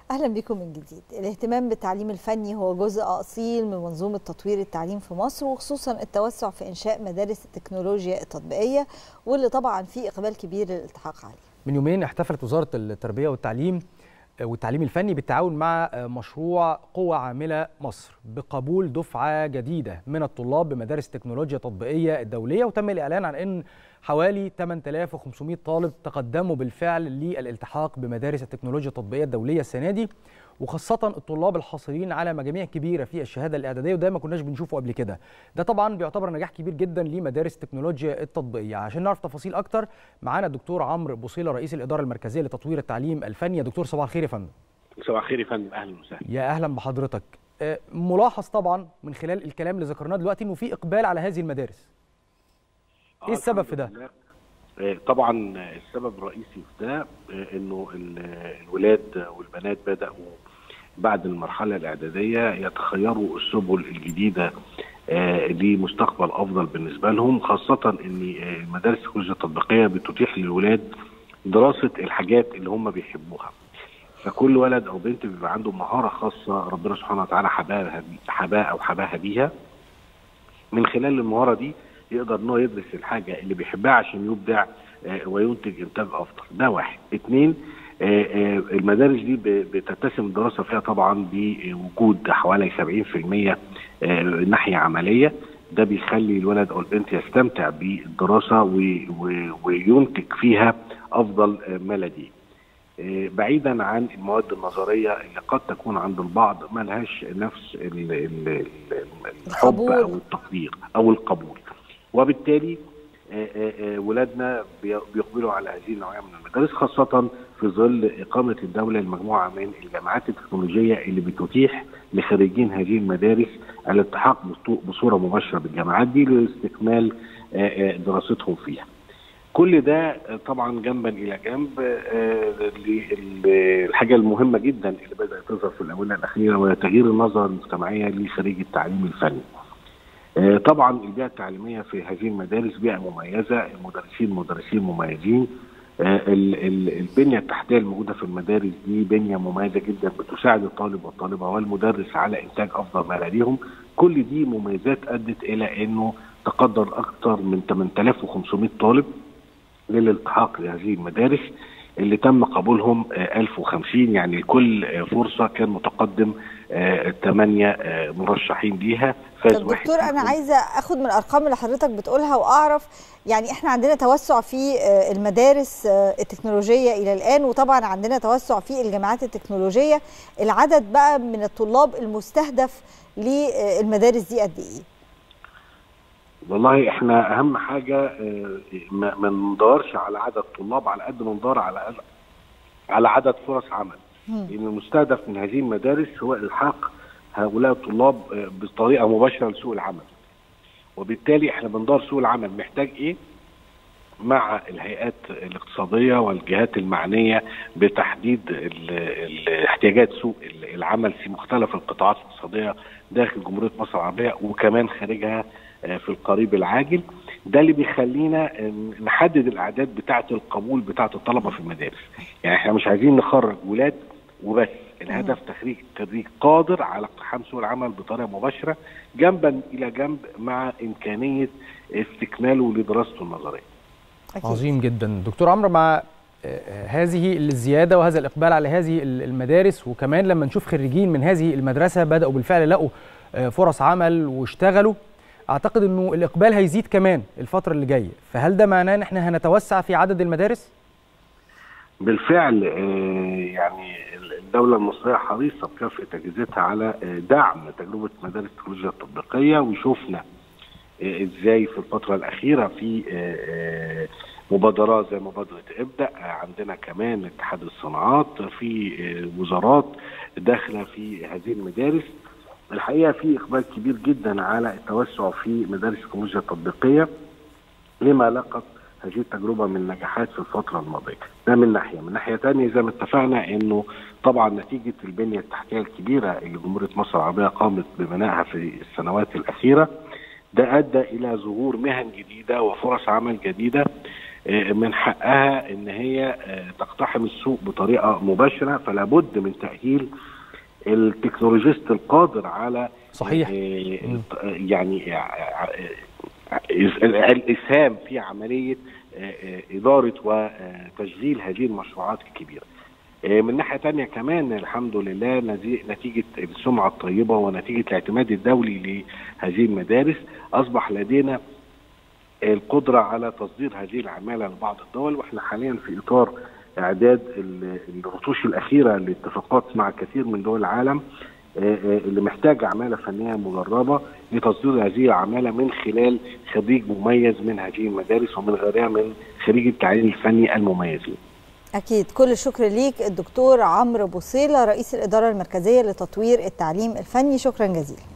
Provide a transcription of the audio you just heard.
اهلا بكم من جديد الاهتمام بالتعليم الفني هو جزء اصيل من منظومه تطوير التعليم في مصر وخصوصا التوسع في انشاء مدارس التكنولوجيا التطبيقيه واللي طبعا في اقبال كبير للالتحاق عليه من يومين احتفلت وزاره التربيه والتعليم والتعليم الفني بالتعاون مع مشروع قوة عاملة مصر بقبول دفعة جديدة من الطلاب بمدارس التكنولوجيا التطبيقية الدولية وتم الإعلان عن أن حوالي 8500 طالب تقدموا بالفعل للالتحاق بمدارس التكنولوجيا التطبيقية الدولية السنة دي وخاصة الطلاب الحاصلين على مجاميع كبيرة في الشهادة الإعدادية وده ما كناش بنشوفه قبل كده ده طبعا بيعتبر نجاح كبير جدا لمدارس التكنولوجيا التطبيقية عشان نعرف تفاصيل أكتر معانا الدكتور عمرو بوصيلة رئيس الإدارة المركزية لتطوير التعليم الفني يا دكتور صباح الخير يا فندم صباح الخير يا فندم أهلا وسهلا يا أهلا بحضرتك ملاحظ طبعا من خلال الكلام اللي ذكرناه دلوقتي إنه في إقبال على هذه المدارس إيه السبب في ده؟ طبعا السبب الرئيسي في ده انه الولاد والبنات بداوا بعد المرحله الاعداديه يتخيروا السبل الجديده لمستقبل افضل بالنسبه لهم خاصه ان المدارس التكنولوجيا التطبيقيه بتتيح للولاد دراسه الحاجات اللي هم بيحبوها فكل ولد او بنت بيبقى عنده مهاره خاصه ربنا سبحانه وتعالى حباها حباها او حباها بيها من خلال المهاره دي يقدر ان هو يدرس الحاجه اللي بيحبها عشان يبدع وينتج انتاج افضل ده واحد اثنين المدارس دي بتتسم الدراسه فيها طبعا بوجود حوالي 70% ناحيه عمليه ده بيخلي الولد او البنت يستمتع بالدراسه وينتج فيها افضل ما لديه. بعيدا عن المواد النظريه اللي قد تكون عند البعض ما لهاش نفس الحب او التقدير او القبول. وبالتالي ولادنا بيقبلوا على هذه النوعيه من المدارس خاصه في ظل اقامه الدوله لمجموعه من الجامعات التكنولوجيه اللي بتتيح لخريجين هذه المدارس الالتحاق بصوره مباشره بالجامعات دي لاستكمال دراستهم فيها. كل ده طبعا جنبا الى جنب الحاجه المهمه جدا اللي بدات تظهر في الاونه الاخيره وهي تغيير النظره المجتمعيه لخريج التعليم الفني. طبعا البيئه التعليميه في هذه المدارس بيئه مميزه المدرسين مدرسين مميزين البنيه التحتيه الموجوده في المدارس دي بنيه مميزه جدا بتساعد الطالب والطالبه والمدرس على انتاج افضل ما لديهم كل دي مميزات ادت الى انه تقدر اكثر من 8500 طالب للالتحاق بهذه المدارس اللي تم قبولهم 1050 يعني لكل فرصه كان متقدم ثمانيه مرشحين ليها فاز طب دكتور انا عايزه اخد من الارقام اللي حضرتك بتقولها واعرف يعني احنا عندنا توسع في المدارس التكنولوجيه الى الان وطبعا عندنا توسع في الجامعات التكنولوجيه العدد بقى من الطلاب المستهدف للمدارس دي قد ايه؟ والله احنا اهم حاجه ما ندورش على عدد طلاب على قد ما ندور على على عدد فرص عمل لان المستهدف من هذه المدارس هو الحاق هؤلاء الطلاب بطريقه مباشره لسوق العمل وبالتالي احنا بندور سوق العمل محتاج ايه مع الهيئات الاقتصاديه والجهات المعنيه بتحديد احتياجات سوق العمل في مختلف القطاعات الاقتصاديه داخل جمهوريه مصر العربيه وكمان خارجها في القريب العاجل ده اللي بيخلينا نحدد الاعداد بتاعه القبول بتاعه الطلبه في المدارس يعني احنا مش عايزين نخرج ولاد وبس الهدف تخريج خريج قادر على اقتحام سوق العمل بطريقه مباشره جنبا الى جنب مع امكانيه استكماله لدراسته النظريه أكيد. عظيم جدا دكتور عمرو مع هذه الزياده وهذا الاقبال على هذه المدارس وكمان لما نشوف خريجين من هذه المدرسه بداوا بالفعل لقوا فرص عمل واشتغلوا اعتقد انه الاقبال هيزيد كمان الفتره اللي جايه فهل ده معناه ان احنا هنتوسع في عدد المدارس بالفعل يعني الدوله المصريه حريصه بكافه اجهزتها على دعم تجربه مدارس التكنولوجيا التطبيقيه وشفنا ازاي في الفتره الاخيره في مبادرات زي مبادره ابدا عندنا كمان اتحاد الصناعات في وزارات داخله في هذه المدارس الحقيقه في اقبال كبير جدا على التوسع في مدارس التكنولوجيا التطبيقيه لما لقت هذه التجربه من نجاحات في الفتره الماضيه ده من ناحيه من ناحيه ثانيه زي ما اتفقنا انه طبعا نتيجه البنيه التحتيه الكبيره اللي جمهوريه مصر العربيه قامت ببنائها في السنوات الاخيره ده ادى الى ظهور مهن جديده وفرص عمل جديده من حقها ان هي تقتحم السوق بطريقه مباشره فلا بد من تاهيل التكنولوجيست القادر على صحيح يعني الاسهام في عمليه اداره وتشغيل هذه المشروعات الكبيره. من ناحيه ثانيه كمان الحمد لله نتيجه السمعه الطيبه ونتيجه الاعتماد الدولي لهذه المدارس اصبح لدينا القدره على تصدير هذه العماله لبعض الدول واحنا حاليا في اطار اعداد الرتوش الاخيره لاتفاقات مع كثير من دول العالم اللي محتاجه عماله فنيه مدربه لتصدير هذه العماله من خلال خريج مميز من هذه المدارس ومن غيرها من خريج التعليم الفني المميزين. أكيد كل الشكر ليك الدكتور عمرو بوصيلة رئيس الإدارة المركزية لتطوير التعليم الفني شكرا جزيلا